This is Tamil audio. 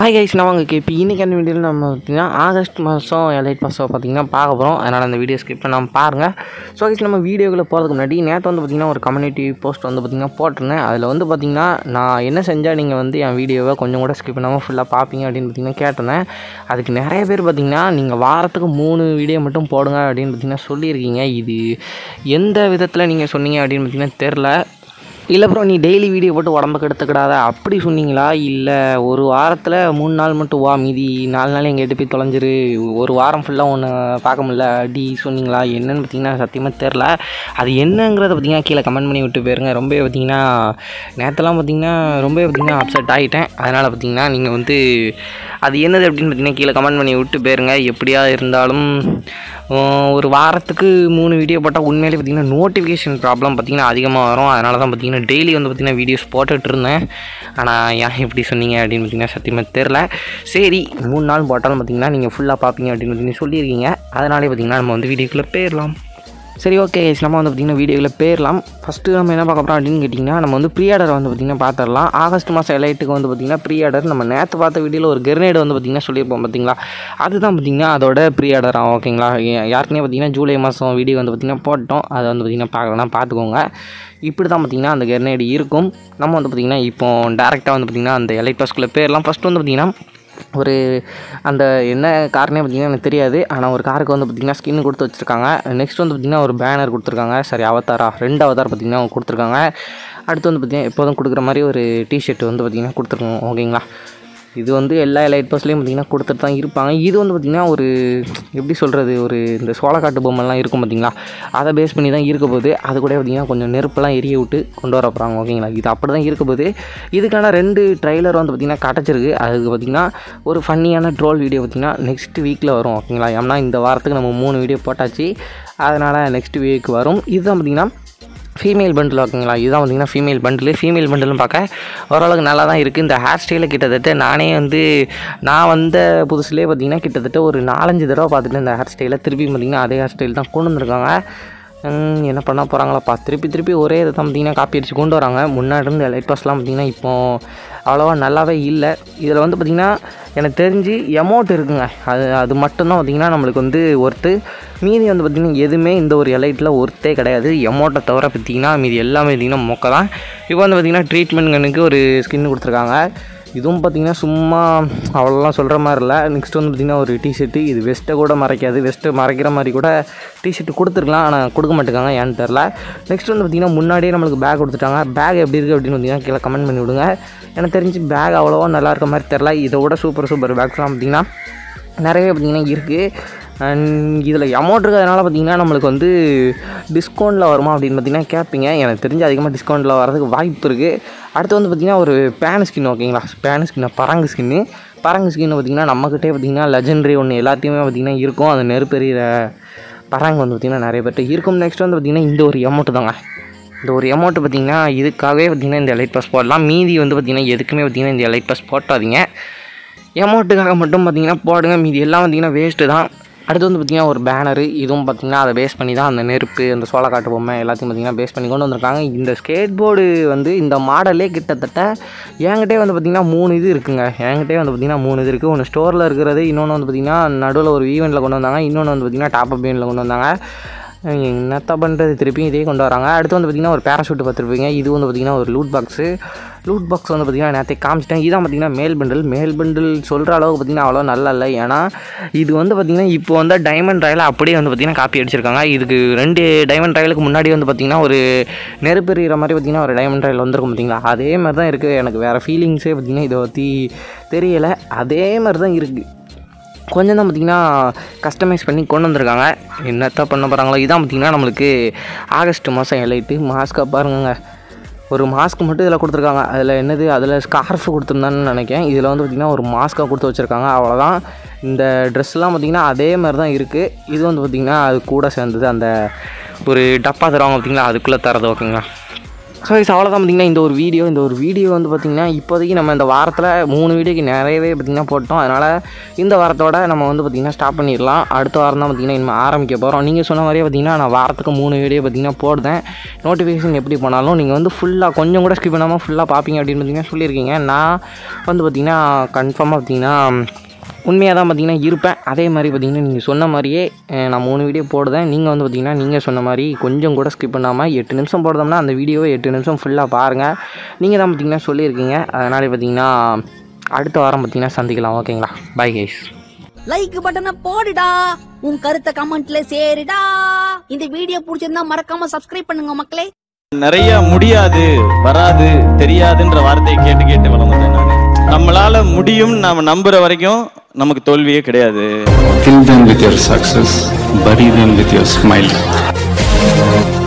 ஹாய் கைஸ் நான் வாங்க இப்போ இன்றைக்கான வீடியோவில் நம்ம பார்த்திங்கன்னா ஆகஸ்ட் மாதம் எலைட் பாஸை பார்த்திங்கன்னா பார்க்க போகிறோம் அதனால் அந்த வீடியோ ஸ்கிப் பண்ணாமல் பாருங்கள் ஸோ கைஸ் நம்ம வீடியோக்குள்ளே போகிறதுக்கு முன்னாடி நேற்று வந்து பார்த்திங்கன்னா ஒரு கம்யூனிட்டி போஸ்ட் வந்து பார்த்திங்கன்னா போட்டிருந்தேன் அதில் வந்து பார்த்திங்கன்னா நான் என்ன செஞ்சால் நீங்கள் வந்து என் வீடியோவை கொஞ்சம் கூட ஸ்கிப் பண்ணாமல் ஃபுல்லாக பார்ப்பீங்க அப்படின்னு பார்த்திங்கன்னா கேட்டிருந்தேன் அதுக்கு நிறைய பேர் பார்த்திங்கன்னா நீங்கள் வாரத்துக்கு மூணு வீடியோ மட்டும் போடுங்க அப்படின்னு பார்த்திங்கன்னா சொல்லியிருக்கீங்க இது எந்த விதத்தில் நீங்கள் சொன்னீங்க அப்படின்னு பார்த்திங்கன்னா தெரில இல்லை ப்ரோ நீ டெய்லி வீடியோ போட்டு உடம்ப கெடுத்துக்கிடாத அப்படி சொன்னீங்களா இல்லை ஒரு வாரத்தில் மூணு நாள் மட்டும் வா மீதி நாலு நாள் எங்கள் போய் தொலைஞ்சிரு ஒரு வாரம் ஃபுல்லாக ஒன்று பார்க்க முடியல அப்படி சொன்னீங்களா என்னன்னு பார்த்தீங்கன்னா சத்தியமாக தெரில அது என்னங்கிறத பார்த்தீங்கன்னா கீழே கமெண்ட் பண்ணி விட்டு போயிருங்க ரொம்ப பார்த்தீங்கன்னா நேற்றுலாம் பார்த்தீங்கன்னா ரொம்ப பார்த்தீங்கன்னா அப்செட் ஆகிட்டேன் அதனால் பார்த்தீங்கன்னா நீங்கள் வந்து அது என்னது அப்படின்னு பார்த்தீங்கன்னா கீழே கமெண்ட் பண்ணி விட்டு போயிருங்க எப்படியா இருந்தாலும் உம், ஒரு வாரத்துக்கு மூணு வீடியோ போட்டால் உண்மையிலே பார்த்தீங்கன்னா நோட்டிஃபிகேஷன் ப்ராப்ளம் பார்த்தீங்கன்னா அதிகமாக வரும் அதனால தான் பார்த்தீங்கன்னா டெய்லி வந்து பார்த்தீங்கன்னா வீடியோஸ் போட்டுட்டு இருந்தேன் ஆனால் ஏன் இப்படி சொன்னீங்க அப்படின்னு பார்த்தீங்கன்னா சத்தியமாக தெரில சரி மூணு நாள் போட்டாலும் பார்த்தீங்கன்னா நீங்கள் ஃபுல்லாக பார்ப்பீங்க அப்படின்னு பார்த்தீங்கன்னா சொல்லியிருக்கீங்க அதனாலே பார்த்தீங்கன்னா நம்ம வந்து வீடியோக்குள்ளே போயிடலாம் சரி ஓகே நம்ம வந்து பார்த்திங்கன்னா வீடியோவில் போயிடலாம் ஃபஸ்ட்டு நம்ம என்ன பார்க்க போகிறோம் அப்படின்னு கேட்டிங்கன்னா நம்ம வந்து ப்ரீ ஆர்டர் வந்து பார்த்திங்கன்னா பார்த்துடலாம் ஆகஸ்ட் மாதம் எலைட்டுக்கு வந்து பார்த்திங்கன்னா ப்ரீ ஆர்டர் நம்ம நேற்று பார்த்த வீடியோவில் ஒரு கெர்னேடு வந்து பார்த்திங்கன்னா சொல்லியிருப்போம் பார்த்தீங்களா அதுதான் பார்த்திங்கன்னா அதோட ப்ரீ ஆர்டர் ஆகும் ஓகேங்களா ஏ- யாருக்குனே பார்த்திங்கன்னா ஜூலை மாதம் வீடியோ வந்து பார்த்திங்கன்னா போட்டோம் அதை வந்து பார்த்திங்கன்னா பார்க்கலாம் பார்த்துக்கோங்க இப்படி தான் பார்த்திங்கன்னா அந்த கெர்னேடு இருக்கும் நம்ம வந்து பார்த்திங்கன்னா இப்போ டேரெக்டாக வந்து பார்த்திங்கன்னா அந்த எலைட் பாஸ்க்குள்ளே போயிடலாம் ஃபஸ்ட்டு வந்து பார்த்திங்கன்னா ஒரு அந்த என்ன கார்னே பார்த்தீங்கன்னா எனக்கு தெரியாது ஆனால் ஒரு காருக்கு வந்து பார்த்திங்கன்னா ஸ்கின் கொடுத்து வச்சுருக்காங்க நெக்ஸ்ட் வந்து பார்த்திங்கன்னா ஒரு பேனர் கொடுத்துருக்காங்க சரி அவதாரா ரெண்டு அவதார் பார்த்திங்கன்னா அவங்க கொடுத்துருக்காங்க அடுத்து வந்து பார்த்திங்கன்னா எப்போதும் கொடுக்குற மாதிரி ஒரு டிஷர்ட் வந்து பார்த்திங்கன்னா கொடுத்துருக்கோம் ஓகேங்களா இது வந்து எல்லா லைட் பஸ்லேயும் பார்த்திங்கன்னா கொடுத்துட்டு தான் இருப்பாங்க இது வந்து பார்த்திங்கன்னா ஒரு எப்படி சொல்கிறது ஒரு இந்த சோளக்காட்டு பொம்மைலாம் இருக்கும் பார்த்திங்களா அதை பேஸ் பண்ணி தான் இருக்க போகுது அது கூட பார்த்திங்கன்னா கொஞ்சம் நெருப்பெல்லாம் எரிய விட்டு கொண்டு வர போகிறாங்க ஓகேங்களா இது அப்படி தான் இருக்க போகுது இதுக்கான ரெண்டு ட்ரைலர் வந்து பார்த்திங்கன்னா கிடச்சிருக்கு அதுக்கு பார்த்திங்கன்னா ஒரு ஃபன்னியான ட்ரோல் வீடியோ பார்த்திங்கன்னா நெக்ஸ்ட் வீக்கில் வரும் ஓகேங்களா ஏன்னா இந்த வாரத்துக்கு நம்ம மூணு வீடியோ போட்டாச்சு அதனால் நெக்ஸ்ட் வீக் வரும் இதுதான் பார்த்திங்கன்னா ஃபீமேல் பண்டில் ஓகேங்களா இதுதான் பார்த்தீங்கன்னா ஃபீமேல் பண்டில் ஃபீமேல் பண்டிலும் பார்க்க ஓரளவுக்கு நல்லா தான் இருக்குது இந்த ஹேர் ஸ்டைலை கிட்டத்தட்ட நானே வந்து நான் வந்த புதுசுலேயே பார்த்தீங்கன்னா கிட்டத்தட்ட ஒரு நாலஞ்சு தடவை பார்த்துட்டு இந்த ஹேர் ஸ்டைலை திருப்பி பார்த்தீங்கன்னா அதே ஹேர் ஸ்டைல் தான் கொண்டு வந்திருக்காங்க ஹம், என்ன பண்ண போகிறாங்களப்பா திருப்பி திருப்பி ஒரே இதை தான் பார்த்தீங்கன்னா காப்பி அடிச்சு கொண்டு வராங்க முன்னாடி இருந்த லைட் பாஸ்லாம் பார்த்தீங்கன்னா இப்போ அவ்வளோவா நல்லாவே இல்லை இதில் வந்து பார்த்திங்கன்னா எனக்கு தெரிஞ்சு எமௌண்ட் இருக்குங்க அது அது மட்டும்தான் பார்த்திங்கன்னா நம்மளுக்கு வந்து ஒர்த்து மீதி வந்து பார்த்திங்கன்னா எதுவுமே இந்த ஒரு எலைட்டில் ஒர்த்தே கிடையாது எமௌண்ட்டை தவிர பார்த்திங்கன்னா மீதி எல்லாமே பார்த்திங்கன்னா மொக்க தான் இப்போ வந்து பார்த்திங்கன்னா ட்ரீட்மெண்ட் கண்ணுக்கு ஒரு ஸ்கின் கொடுத்துருக்காங்க இதுவும் பார்த்திங்கன்னா சும்மா அவ்வளோலாம் சொல்கிற மாதிரி இல்லை நெக்ஸ்ட் வந்து பார்த்திங்கன்னா ஒரு டிஷர்ட்டு இது வெஸ்ட்டை கூட மறைக்காது வெஸ்ட்டை மறைக்கிற மாதிரி கூட டிஷர்ட் கொடுத்துருக்கலாம் ஆனால் கொடுக்க மாட்டேங்காங்க ஏன்னு தெரில நெக்ஸ்ட் வந்து பார்த்திங்கன்னா முன்னாடியே நம்மளுக்கு பேக் கொடுத்துட்டாங்க பேக் எப்படி இருக்குது அப்படின்னு பார்த்தீங்கன்னா கீழே கமெண்ட் பண்ணி விடுங்க எனக்கு தெரிஞ்சு பேக் அவ்வளோவா நல்லா இருக்க மாதிரி தெரில இதை விட சூப்பர் சூப்பர் பேக்ஸ்லாம் பார்த்திங்கன்னா நிறையவே பார்த்திங்கன்னா இருக்குது அண்ட் இதில் அமௌண்ட் இருக்கிறதுனால பார்த்திங்கன்னா நம்மளுக்கு வந்து டிஸ்கவுண்ட்டில் வருமா அப்படின்னு பார்த்தீங்கன்னா கேட்பீங்க எனக்கு தெரிஞ்சு அதிகமாக டிஸ்கவுண்ட்டில் வரதுக்கு வாய்ப்பு இருக்குது அடுத்து வந்து பார்த்திங்கன்னா ஒரு பேன் ஸ்கின் ஓகேங்களா பேன் ஸ்கின் பரங்கு ஸ்கின்னு பரங்கு ஸ்கின் பார்த்திங்கன்னா நம்மக்கிட்டே பார்த்திங்கன்னா லெஜெண்டரி ஒன்று எல்லாத்தையுமே பார்த்திங்கன்னா இருக்கும் அது நெருப்பெறிகிற பரங்கு வந்து பார்த்திங்கன்னா நிறைய பேர்ட்ட இருக்கும் நெக்ஸ்ட் வந்து பார்த்திங்கன்னா இந்த ஒரு அமௌண்ட்டு தாங்க இந்த ஒரு அமௌண்ட்டு பார்த்திங்கன்னா இதுக்காகவே பார்த்திங்கன்னா இந்த எலைட் பாஸ் போடலாம் மீதி வந்து பார்த்திங்கன்னா எதுக்குமே பார்த்திங்கன்னா இந்த எலைட் பாஸ் போட்டாதீங்க அமௌண்ட்டுக்காக மட்டும் பார்த்திங்கன்னா போடுங்க மீதி எல்லாம் பார்த்திங்கன்னா வேஸ்ட்டு தான் அடுத்து வந்து பார்த்திங்கன்னா ஒரு பேனரு இதுவும் பார்த்திங்கன்னா அதை பேஸ் பண்ணி தான் அந்த நெருப்பு அந்த சோளக்காட்டு பொம்மை எல்லாத்தையும் பார்த்திங்கன்னா பேஸ் பண்ணி கொண்டு வந்திருக்காங்க இந்த ஸ்கேட் போர்டு வந்து இந்த மாடலே கிட்டத்தட்ட என்கிட்டே வந்து பார்த்திங்கன்னா மூணு இது இருக்குங்க என்கிட்டே வந்து பார்த்திங்கன்னா மூணு இது இருக்குது ஒன்று ஸ்டோரில் இருக்கிறது இன்னொன்று வந்து பார்த்திங்கன்னா நடுவில் ஒரு ஈவெண்ட்டில் கொண்டு வந்தாங்க இன்னொன்று வந்து பார்த்திங்கன்னா டாப் அப் ஈவெண்ட்டில் கொண்டு வந்தாங்க என்னத்த பண்ணுறது திருப்பி இதே கொண்டு வராங்க அடுத்து வந்து பார்த்திங்கன்னா ஒரு பேராஷூட் பார்த்துருப்பீங்க இது வந்து பார்த்திங்கன்னா ஒரு லூட் பாக்ஸு லூட் பாக்ஸ் வந்து பார்த்திங்கன்னா நேற்றே காமிச்சிட்டேன் இதான் பார்த்திங்கன்னா மேல் பண்டில் மேல் பண்டில் சொல்கிற அளவுக்கு பார்த்திங்கன்னா அவ்வளோ நல்லா இல்லை ஏன்னா இது வந்து பார்த்திங்கன்னா இப்போ வந்து டைமண்ட் ராயில் அப்படியே வந்து பார்த்திங்கன்னா காப்பி அடிச்சிருக்காங்க இதுக்கு ரெண்டு டைமண்ட் ராயலுக்கு முன்னாடி வந்து பார்த்திங்கன்னா ஒரு நெருப்பெறிகிற மாதிரி பார்த்திங்கன்னா ஒரு டைமண்ட் ராயில் வந்திருக்கும் பார்த்திங்களா அதே மாதிரி தான் இருக்குது எனக்கு வேறு ஃபீலிங்ஸே பார்த்திங்கன்னா இதை பற்றி தெரியலை அதே மாதிரி தான் இருக்குது கொஞ்சம் தான் பார்த்திங்கன்னா கஸ்டமைஸ் பண்ணி கொண்டு வந்திருக்காங்க என்னத்த பண்ண போகிறாங்களோ இதான் பார்த்திங்கன்னா நம்மளுக்கு ஆகஸ்ட் மாதம் எலைட்டு மாஸ்க்காக பாருங்கங்க ஒரு மாஸ்க் மட்டும் இதில் கொடுத்துருக்காங்க அதில் என்னது அதில் ஸ்கார்ஃப் கொடுத்துருந்தான்னு நினைக்கிறேன் இதில் வந்து பார்த்திங்கன்னா ஒரு மாஸ்க்காக கொடுத்து வச்சுருக்காங்க அவ்வளோதான் இந்த ட்ரெஸ்லாம் பார்த்திங்கன்னா அதே மாதிரி தான் இருக்குது இது வந்து பார்த்திங்கன்னா அது கூட சேர்ந்தது அந்த ஒரு டப்பா தருவாங்க பார்த்திங்களா அதுக்குள்ளே தரது ஓகேங்களா ஸோ இது அவ்வளோதான் பார்த்தீங்கன்னா இந்த ஒரு வீடியோ இந்த ஒரு வீடியோ வந்து பார்த்திங்கன்னா இப்போதைக்கு நம்ம இந்த வாரத்தில் மூணு வீடியோக்கு நிறையவே பார்த்திங்கன்னா போட்டோம் அதனால் இந்த வாரத்தோட நம்ம வந்து பார்த்திங்கன்னா ஸ்டாப் பண்ணிடலாம் அடுத்த வாரம் தான் பார்த்திங்கன்னா இனிமேல் ஆரம்பிக்க போகிறோம் நீங்கள் சொன்ன மாதிரியே பார்த்திங்கன்னா நான் வாரத்துக்கு மூணு வீடியோ பார்த்திங்கன்னா போடுதேன் நோட்டிஃபிகேஷன் எப்படி போனாலும் நீங்கள் வந்து ஃபுல்லாக கொஞ்சம் கூட ஸ்கிப் பண்ணாமல் ஃபுல்லாக பார்ப்பீங்க அப்படின்னு பார்த்தீங்கன்னா சொல்லியிருக்கீங்க நான் வந்து பார்த்திங்கன்னா கன்ஃபார்மாக பார்த்திங்கன்னா உண்மையாக தான் பார்த்தீங்கன்னா இருப்பேன் அதே மாதிரி பார்த்தீங்கன்னா நீங்கள் சொன்ன மாதிரியே அஹ், நான் மூணு வீடியோ போடுதேன் நீங்கள் வந்து பார்த்தீங்கன்னா நீங்கள் சொன்ன மாதிரி கொஞ்சம் கூட ஸ்கிப் பண்ணாமல் எட்டு நிமிஷம் போடுறோம்னா அந்த வீடியோவை எட்டு நிமிஷம் ஃபுல்லாக பாருங்கள் நீங்கள் தான் பார்த்தீங்கன்னா சொல்லியிருக்கீங்க அதனால் பார்த்தீங்கன்னா அடுத்த வாரம் பார்த்தீங்கன்னா சந்திக்கலாம் ஓகேங்களா பை கைஸ் லைக் பட்டனை போடுடா உன் கருத்தை கமெண்ட்ல சேருடா இந்த வீடியோ பிடிச்சிருந்தா மறக்காம சப்ஸ்கிரைப் பண்ணுங்க மக்களே நிறைய முடியாது வராது தெரியாதுன்ற வார்த்தையை கேட்டு கேட்டு வளர்ந்துட்டேன் நான் நம்மளால முடியும் நாம நம்புற வரைக்கும் நமக்கு தோல்வியே கிடையாது Kill them with your success, bury them with your smile.